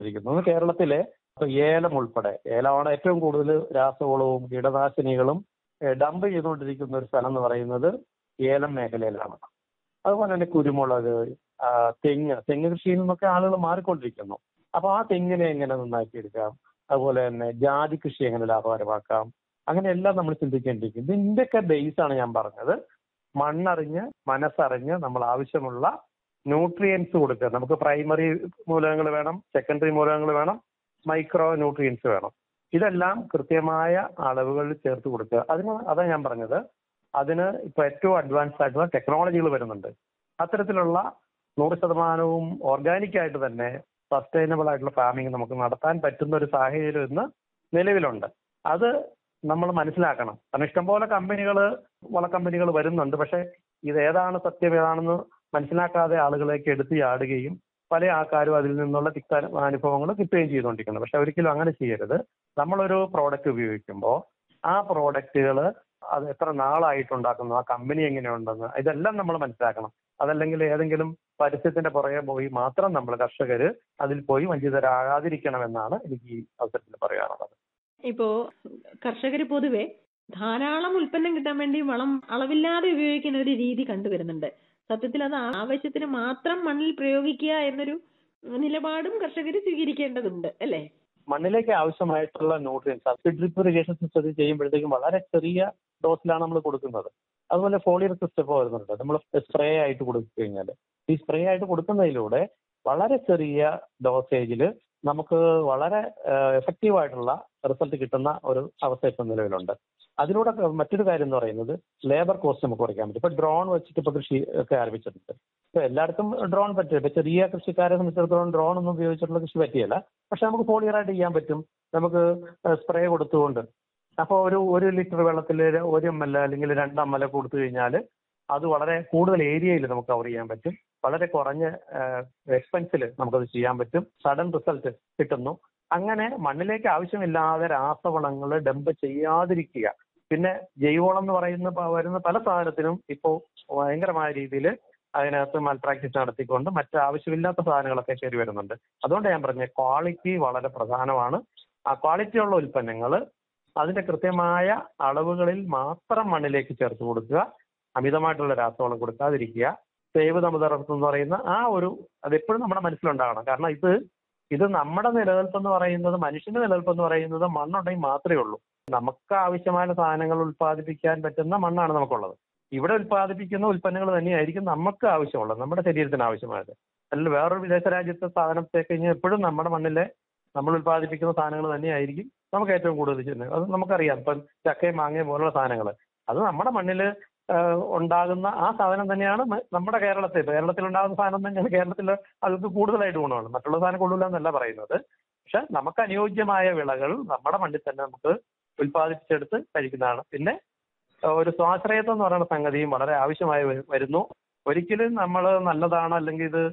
ഇരിക്കുന്നത് കേരളത്തിലെ ഇപ്പൊ ഏലം ഉൾപ്പെടെ ഏലമാണ് ഏറ്റവും കൂടുതൽ രാസവളവും കീടനാശിനികളും ഡംപ് ചെയ്തുകൊണ്ടിരിക്കുന്ന ഒരു സ്ഥലം എന്ന് പറയുന്നത് ഏലം മേഖലയിലാണ് അതുപോലെ തന്നെ കുരുമുളക് ആ, തെങ്ങ് തെങ്ങ് കൃഷിയിൽ നിന്നൊക്കെ ആളുകൾ മാറിക്കൊണ്ടിരിക്കുന്നു അപ്പൊ ആ തെങ്ങിനെ എങ്ങനെ നന്നാക്കിയെടുക്കാം അതുപോലെ തന്നെ ജാതി കൃഷി എങ്ങനെ ലാഭകരമാക്കാം അങ്ങനെയെല്ലാം നമ്മൾ ചിന്തിക്കേണ്ടിയിരിക്കും ഇതിന്റെയൊക്കെ ബേസ് ആണ് ഞാൻ പറഞ്ഞത് മണ്ണറിഞ്ഞ് മനസ്സറിഞ്ഞ് നമ്മൾ ആവശ്യമുള്ള ന്യൂട്രിയൻസ് കൊടുക്കുക നമുക്ക് പ്രൈമറി മൂലകങ്ങൾ വേണം സെക്കൻഡറി മൂലകങ്ങൾ വേണം മൈക്രോ ന്യൂട്രിയൻസ് വേണം ഇതെല്ലാം കൃത്യമായ അളവുകളിൽ ചേർത്ത് കൊടുക്കുക അതിന് അതാ ഞാൻ പറഞ്ഞത് അതിന് ഇപ്പൊ ഏറ്റവും അഡ്വാൻസ് ആയിട്ടുള്ള ടെക്നോളജികൾ വരുന്നുണ്ട് അത്തരത്തിലുള്ള നൂറ് ശതമാനവും ഓർഗാനിക് ആയിട്ട് തന്നെ സസ്റ്റൈനബിൾ ആയിട്ടുള്ള ഫാമിംഗ് നമുക്ക് നടത്താൻ പറ്റുന്ന ഒരു സാഹചര്യം ഇന്ന് നിലവിലുണ്ട് അത് നമ്മൾ മനസ്സിലാക്കണം കാരണം ഇഷ്ടംപോലെ കമ്പനികൾ വള കമ്പനികൾ വരുന്നുണ്ട് പക്ഷെ ഇത് ഏതാണ് സത്യം ഏതാണെന്ന് മനസ്സിലാക്കാതെ ആളുകളേക്ക് എടുത്ത് ചാടുകയും പല ആൾക്കാരും അതിൽ നിന്നുള്ള തിക്ത അനുഭവങ്ങൾ കിട്ടുകയും ചെയ്തുകൊണ്ടിരിക്കുന്നത് പക്ഷെ ഒരിക്കലും അങ്ങനെ ചെയ്യരുത് നമ്മളൊരു പ്രോഡക്റ്റ് ഉപയോഗിക്കുമ്പോൾ ആ പ്രോഡക്റ്റുകൾ അത് എത്ര നാളായിട്ടുണ്ടാക്കുന്നു ആ കമ്പനി എങ്ങനെയുണ്ടെന്ന് ഇതെല്ലാം നമ്മൾ മനസ്സിലാക്കണം അതല്ലെങ്കിൽ ഏതെങ്കിലും പരസ്യത്തിന്റെ പുറകെ പോയി മാത്രം നമ്മൾ കർഷകർ അതിൽ പോയി വഞ്ചിതരാകാതിരിക്കണമെന്നാണ് എനിക്ക് ഈ അവസരത്തിൽ പറയാനുള്ളത് ഇപ്പോ കർഷകർ പൊതുവെ ധാരാളം ഉൽപ്പന്നം കിട്ടാൻ വേണ്ടി വളം അളവില്ലാതെ ഉപയോഗിക്കുന്ന ഒരു രീതി കണ്ടുവരുന്നുണ്ട് സത്യത്തിൽ അത് ആവശ്യത്തിന് മാത്രം മണ്ണിൽ പ്രയോഗിക്കുക എന്നൊരു നിലപാടും കർഷകർ സ്വീകരിക്കേണ്ടതുണ്ട് അല്ലേ മണ്ണിലേക്ക് ആവശ്യമായിട്ടുള്ള ന്യൂട്രിയൻസ് ഡ്രിപ്പ് ഇറിഗേഷൻ സിസ്റ്റത്തിൽ ചെയ്യുമ്പോഴത്തേക്കും വളരെ ചെറിയ ഡോസിലാണ് നമ്മൾ കൊടുക്കുന്നത് അതുപോലെ ഫോളിയർ സിസ്റ്റം ഇപ്പോൾ വരുന്നുണ്ട് നമ്മൾ സ്പ്രേ ആയിട്ട് കൊടുത്തു കഴിഞ്ഞാൽ ഈ സ്പ്രേ ആയിട്ട് കൊടുക്കുന്നതിലൂടെ വളരെ ചെറിയ ഡോസേജിൽ നമുക്ക് വളരെ എഫക്റ്റീവ് ആയിട്ടുള്ള റിസൾട്ട് കിട്ടുന്ന ഒരു അവസ്ഥ ഇപ്പം നിലവിലുണ്ട് അതിലൂടെ മറ്റൊരു കാര്യം എന്ന് പറയുന്നത് ലേബർ കോസ്റ്റ് നമുക്ക് കുറയ്ക്കാൻ പറ്റും ഇപ്പൊ ഡ്രോൺ വെച്ചിട്ട് ഇപ്പൊ കൃഷി ഒക്കെ ആരംഭിച്ചിട്ടുണ്ട് ഇപ്പൊ എല്ലായിടത്തും ഡ്രോൺ പറ്റില്ല ഇപ്പൊ ചെറിയ കൃഷിക്കാരെ സംബന്ധിച്ചിടത്തോളം ഡ്രോൺ ഒന്നും ഉപയോഗിച്ചിട്ടുള്ള കൃഷി പറ്റിയല്ല പക്ഷെ നമുക്ക് ഫോളിയറായിട്ട് ചെയ്യാൻ പറ്റും നമുക്ക് സ്പ്രേ കൊടുത്തുകൊണ്ട് അപ്പോൾ ഒരു ഒരു ലിറ്റർ വെള്ളത്തിൽ ഒരു എം എൽ അല്ലെങ്കിൽ രണ്ട് എം എൽ കൊടുത്തു കഴിഞ്ഞാൽ അത് വളരെ കൂടുതൽ ഏരിയയിൽ നമുക്ക് കവർ ചെയ്യാൻ പറ്റും വളരെ കുറഞ്ഞ എക്സ്പെൻസിൽ നമുക്കത് ചെയ്യാൻ പറ്റും സഡൻ റിസൾട്ട് കിട്ടുന്നു അങ്ങനെ മണ്ണിലേക്ക് ആവശ്യമില്ലാതെ രാസവളങ്ങൾ ഡംപ് ചെയ്യാതിരിക്കുക പിന്നെ ജൈവവളം എന്ന് പറയുന്ന പ- വരുന്ന പല സാധനത്തിനും ഇപ്പോൾ ഭയങ്കരമായ രീതിയിൽ അതിനകത്ത് മൽ പ്രാക്ടീസ് നടത്തിക്കൊണ്ട് മറ്റ് ആവശ്യമില്ലാത്ത സാധനങ്ങളൊക്കെ കയറി വരുന്നുണ്ട് അതുകൊണ്ട് ഞാൻ പറഞ്ഞ ക്വാളിറ്റി വളരെ പ്രധാനമാണ് ആ ക്വാളിറ്റി ഉള്ള ഉൽപ്പന്നങ്ങൾ അതിന്റെ കൃത്യമായ അളവുകളിൽ മാത്രം മണ്ണിലേക്ക് ചേർത്ത് കൊടുക്കുക അമിതമായിട്ടുള്ള രാസവളം കൊടുക്കാതിരിക്കുക സേവ് തമുതർത്ത് എന്ന് പറയുന്ന ആ ഒരു അതെപ്പോഴും നമ്മുടെ മനസ്സിലുണ്ടാകണം കാരണം ഇത് ഇത് നമ്മുടെ നിലനിൽപ്പ് എന്ന് പറയുന്നത് മനുഷ്യന്റെ നിലനിൽപ്പ് എന്ന് പറയുന്നത് മണ്ണുണ്ടെങ്കിൽ മാത്രമേ ഉള്ളൂ നമുക്ക് ആവശ്യമായ സാധനങ്ങൾ ഉൽപ്പാദിപ്പിക്കാൻ പറ്റുന്ന മണ്ണാണ് നമുക്കുള്ളത് ഇവിടെ ഉൽപ്പാദിപ്പിക്കുന്ന ഉൽപ്പന്നങ്ങൾ തന്നെയായിരിക്കും നമുക്ക് ആവശ്യമുള്ളത് നമ്മുടെ ശരീരത്തിന് ആവശ്യമായത് അല്ലെങ്കിൽ വേറൊരു വിദേശ രാജ്യത്തെ സാധനത്തെ കഴിഞ്ഞാൽ എപ്പോഴും നമ്മുടെ മണ്ണിലെ നമ്മൾ ഉൽപ്പാദിപ്പിക്കുന്ന സാധനങ്ങൾ തന്നെയായിരിക്കും നമുക്ക് ഏറ്റവും കൂടുതൽ ചെയ്യുന്നത് അത് നമുക്കറിയാം ഇപ്പം ചക്കയും മാങ്ങയും പോലുള്ള സാധനങ്ങൾ അത് നമ്മുടെ മണ്ണിൽ ഉണ്ടാകുന്ന ആ സാധനം തന്നെയാണ് മ- നമ്മുടെ കേരളത്തിൽ കേരളത്തിൽ ഉണ്ടാകുന്ന സാധനം തന്നെയാണ് കേരളത്തിൽ അതിർക്ക് കൂടുതലായിട്ട് ഗുണമാണ് മറ്റുള്ള സാധനം കൊള്ളില്ല എന്നല്ല പറയുന്നത് പക്ഷെ നമുക്ക് അനുയോജ്യമായ വിളകൾ നമ്മുടെ മണ്ണിൽ തന്നെ നമുക്ക് ഉൽപ്പാദിപ്പിച്ചെടുത്ത് കഴിക്കുന്നതാണ് പിന്നെ ഏഹ് ഒരു സ്വാശ്രയത്വം എന്ന് പറയുന്ന സംഗതിയും വളരെ ആവശ്യമായി വ- വരുന്നു ഒരിക്കലും നമ്മൾ നല്ലതാണ് അല്ലെങ്കിൽ ഇത്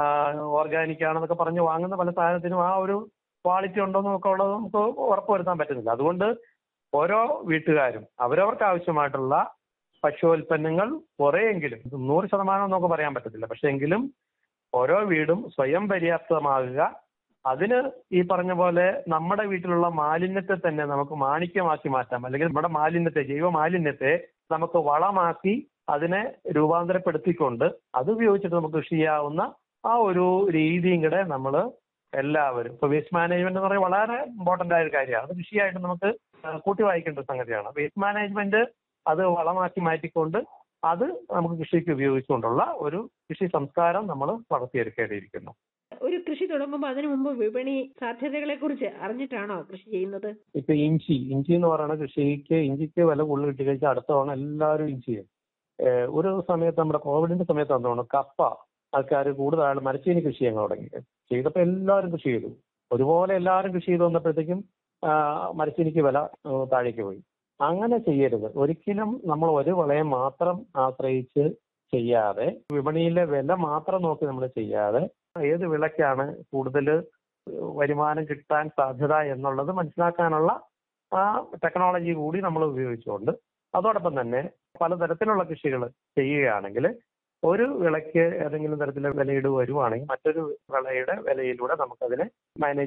ഓർഗാനിക് ആണെന്നൊക്കെ പറഞ്ഞ് വാങ്ങുന്ന പല സാധനത്തിനും ആ ഒരു ക്വാളിറ്റി ഉണ്ടോ എന്നൊക്കെ ഉള്ളത് നമുക്ക് ഉറപ്പുവരുത്താൻ പറ്റുന്നില്ല അതുകൊണ്ട് ഓരോ വീട്ടുകാരും അവരവർക്ക് ആവശ്യമായിട്ടുള്ള ഭക്ഷ്യോൽപ്പന്നങ്ങൾ കുറേയെങ്കിലും ഇത് നൂറ് ശതമാനം നമുക്ക് പറയാൻ പറ്റത്തില്ല പക്ഷെ എങ്കിലും ഓരോ വീടും സ്വയം പര്യാപ്തമാകുക അതിന് ഈ പറഞ്ഞ പോലെ നമ്മുടെ വീട്ടിലുള്ള മാലിന്യത്തെ തന്നെ നമുക്ക് മാണിക്യമാക്കി മാറ്റാം അല്ലെങ്കിൽ നമ്മുടെ മാലിന്യത്തെ ജൈവ മാലിന്യത്തെ നമുക്ക് വളമാക്കി അതിനെ രൂപാന്തരപ്പെടുത്തിക്കൊണ്ട് അത് ഉപയോഗിച്ചിട്ട് നമുക്ക് കൃഷി ചെയ്യാവുന്ന ആ ഒരു രീതിയും കൂടെ നമ്മൾ എല്ലാവരും ഇപ്പൊ വേസ്റ്റ് മാനേജ്മെന്റ് എന്ന് പറയുന്നത് വളരെ ഇമ്പോർട്ടന്റ് ആയ ഒരു കാര്യമാണ് അത് കൃഷിയായിട്ട് നമുക്ക് ആ, കൂട്ടി വായിക്കേണ്ട ഒരു സംഗതിയാണ് വേസ്റ്റ് മാനേജ്മെന്റ് അത് വളമാക്കി മാറ്റിക്കൊണ്ട് അത് നമുക്ക് കൃഷിക്ക് ഉപയോഗിച്ചുകൊണ്ടുള്ള ഒരു കൃഷി സംസ്കാരം നമ്മൾ വളർത്തിയെടുക്കേണ്ടിയിരിക്കുന്നു ഒരു കൃഷി തുടങ്ങുമ്പോൾ അതിനു മുമ്പ് വിപണി സാധ്യതകളെ കുറിച്ച് അറിഞ്ഞിട്ടാണോ കൃഷി ചെയ്യുന്നത് ഇപ്പൊ ഇഞ്ചി ഇഞ്ചി എന്ന് പറയുന്ന കൃഷിക്ക് ഇഞ്ചിക്ക് വില കൂടുതൽ കിട്ടി കഴിച്ചാൽ അടുത്ത തവണ എല്ലാവരും ഇഞ്ചി ചെയ്യും ഏഹ് ഒരു സമയത്ത് നമ്മുടെ കോവിഡിന്റെ സമയത്ത് തോന്നുന്നു കപ്പ ആൾക്കാർ കൂടുതൽ മരച്ചീനി കൃഷി ചെയ്യാൻ തുടങ്ങി ചെയ്തപ്പോൾ എല്ലാവരും കൃഷി ചെയ്തു ഒരുപോലെ എല്ലാവരും കൃഷി ചെയ്ത് വന്നപ്പോഴത്തേക്കും ആ, മരച്ചീനിക്ക് വില ഏഹ് താഴേക്ക് പോയി അങ്ങനെ ചെയ്യരുത് ഒരിക്കലും നമ്മൾ ഒരു വിളയെ മാത്രം ആശ്രയിച്ച് ചെയ്യാതെ വിപണിയിലെ വില മാത്രം നോക്കി നമ്മൾ ചെയ്യാതെ ഏത് വിളയ്ക്കാണ് കൂടുതൽ വരുമാനം കിട്ടാൻ സാധ്യത എന്നുള്ളത് മനസ്സിലാക്കാനുള്ള ആ ടെക്നോളജി കൂടി നമ്മൾ ഉപയോഗിച്ചുകൊണ്ട് അതോടൊപ്പം തന്നെ പലതരത്തിലുള്ള കൃഷികൾ ചെയ്യുകയാണെങ്കിൽ ഒരു വിളയ്ക്ക് ഏതെങ്കിലും തരത്തിലുള്ള വിലയിട് വരുവാണെങ്കിൽ മറ്റൊരു വിളയുടെ വിലയിലൂടെ നമുക്കതിനെ മാനേജ്